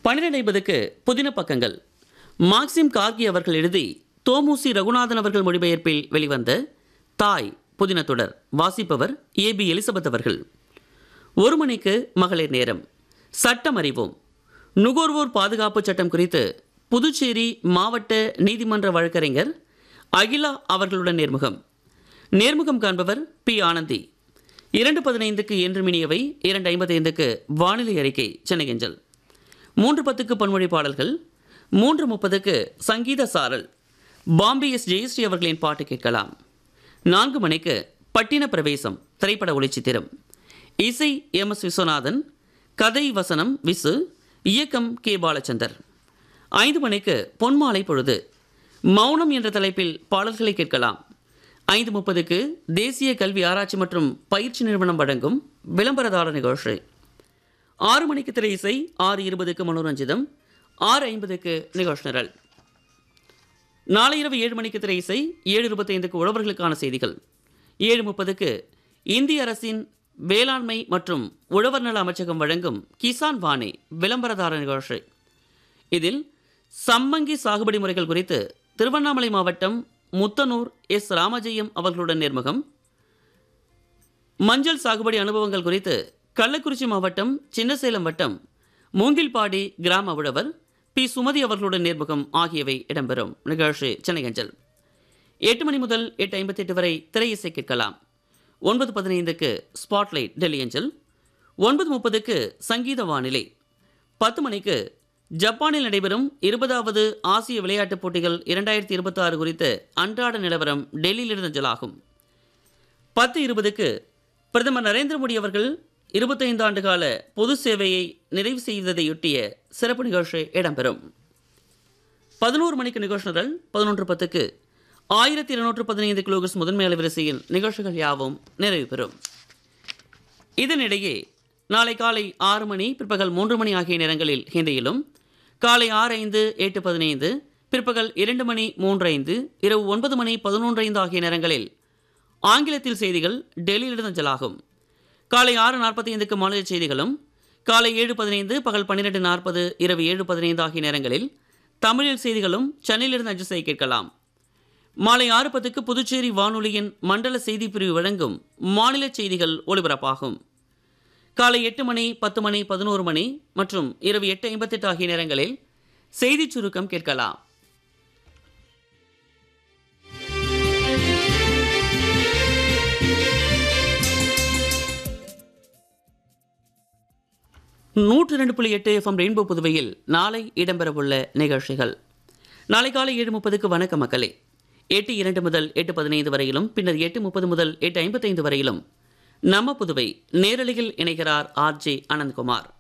பன்னிரெண்டு ஐம்பதுக்கு புதின பக்கங்கள் மார்க்சிம் கார்கி அவர்கள் எழுதி தோமுசி ரகுநாதன் அவர்கள் மொழிபெயர்ப்பில் வெளிவந்த தாய் புதின தொடர் வாசிப்பவர் ஏ பி எலிசபெத் அவர்கள் ஒரு மணிக்கு மகளிர் நேரம் சட்டம் அறிவோம் நுகர்வோர் பாதுகாப்பு சட்டம் குறித்து புதுச்சேரி மாவட்ட நீதிமன்ற வழக்கறிஞர் அகிலா அவர்களுடன் நேர்முகம் நேர்முகம் காண்பவர் பி ஆனந்தி இரண்டு பதினைந்துக்கு என்று மினியவை இரண்டு ஐம்பத்தைந்துக்கு வானிலை அறிக்கை சென்னை அஞ்சல் மூன்று பத்துக்கு பன்மொழி பாடல்கள் மூன்று முப்பதுக்கு சங்கீத சாரல் பாம்பே எஸ் ஜெயஸ்ரீ அவர்களின் பாட்டு கேட்கலாம் நான்கு மணிக்கு பட்டின பிரவேசம் திரைப்பட ஒளிச்சித்திரம் இசை எம் எஸ் விஸ்வநாதன் கதை வசனம் விசு இயக்கம் கே பாலச்சந்தர் ஐந்து மணிக்கு பொன்மாலை பொழுது மௌனம் என்ற தலைப்பில் பாடல்களை கேட்கலாம் ஐந்து முப்பதுக்கு தேசிய கல்வி ஆராய்ச்சி மற்றும் பயிற்சி நிறுவனம் வழங்கும் விளம்பரதார நிகழ்ச்சி ஆறு மணிக்கு திரை இசை ஆறு இருபதுக்கு மனோரஞ்சிதம் ஆறு ஐம்பதுக்கு நிகழ்ச்சி நிரல் நாளை இரவு ஏழு மணிக்கு திரை இசை ஏழு இருபத்தைந்துக்கு உழவர்களுக்கான செய்திகள் ஏழு முப்பதுக்கு இந்திய அரசின் வேளாண்மை மற்றும் உழவர் நல அமைச்சகம் வழங்கும் கிசான் வாணி விளம்பரதார நிகழ்ச்சி இதில் சம்மங்கி சாகுபடி முறைகள் குறித்து திருவண்ணாமலை மாவட்டம் முத்தனூர் எஸ் ராமஜெயம் அவர்களுடன் நேர்முகம் மஞ்சள் சாகுபடி அனுபவங்கள் குறித்து கள்ளக்குறிச்சி மாவட்டம் சின்னசேலம் வட்டம் மூங்கில்பாடி கிராம உழவர் பி சுமதி அவர்களுடன் நேர்முகம் ஆகியவை இடம்பெறும் நிகழ்ச்சி சென்னை அஞ்சல் எட்டு மணி முதல் எட்டு ஐம்பத்தெட்டு வரை திரை இசை கேட்கலாம் ஒன்பது பதினைந்துக்கு ஸ்பாட்லைட் டெல்லி அஞ்சல் ஒன்பது முப்பதுக்கு சங்கீத வானிலை பத்து மணிக்கு ஜப்பானில் நடைபெறும் இருபதாவது ஆசிய விளையாட்டுப் போட்டிகள் இரண்டாயிரத்தி இருபத்தி ஆறு குறித்த அன்றாட நிலவரம் டெல்லியிலிருந்து அஞ்சலாகும் பத்து இருபதுக்கு பிரதமர் நரேந்திர மோடி அவர்கள் இருபத்தைந்து ஆண்டு கால பொது சேவையை நிறைவு செய்ததையொட்டிய சிறப்பு நிகழ்ச்சி இடம்பெறும் பதினோரு மணிக்கு நிகழ்ச்சி நிரல் பதினொன்று பத்துக்கு ஆயிரத்தி இருநூற்று பதினைந்து கிலோகிராம் முதன்மை அலைவரிசையில் நிகழ்ச்சிகள் யாவும் நிறைவு பெறும் இதனிடையே நாளை காலை ஆறு மணி பிற்பகல் மூன்று மணி ஆகிய நேரங்களில் ஹிந்தியிலும் காலை ஆறு ஐந்து எட்டு பதினைந்து பிற்பகல் இரண்டு மணி மூன்று ஐந்து இரவு ஒன்பது மணி பதினொன்று ஐந்து ஆகிய நேரங்களில் ஆங்கிலத்தில் செய்திகள் டெல்லியிலிருந்து அஞ்சலாகும் காலை ஆறு நாற்பத்தி ஐந்துக்கு மாநில செய்திகளும் காலை ஏழு பதினைந்து பகல் பன்னிரெண்டு நாற்பது இரவு ஏழு பதினைந்து ஆகிய நேரங்களில் தமிழில் செய்திகளும் சென்னையிலிருந்து அஞ்சல் செய்ய கேட்கலாம் மாலை ஆறு பத்துக்கு புதுச்சேரி வானொலியின் மண்டல செய்தி பிரிவு வழங்கும் மாநில செய்திகள் ஒலிபரப்பாகும் காலை எட்டு மணி பத்து மணி பதினோரு மணி மற்றும் இரவு எட்டு ஐம்பத்தெட்டு ஆகிய நேரங்களில் செய்திச் சுருக்கம் கேட்கலாம் நூற்று ரெண்டு புள்ளி எட்டு எஃப்எம் ரெயின்போ புதுவையில் நாளை இடம்பெறவுள்ள நிகழ்ச்சிகள் நாளை காலை ஏழு முப்பதுக்கு வணக்க மக்களே எட்டு இரண்டு முதல் எட்டு பதினைந்து வரையிலும் பின்னர் எட்டு முப்பது முதல் எட்டு ஐம்பத்தைந்து வரையிலும் நம்ம புதுவை நேரலையில் இணைகிறார் ஆர் ஜே அனந்த்குமார்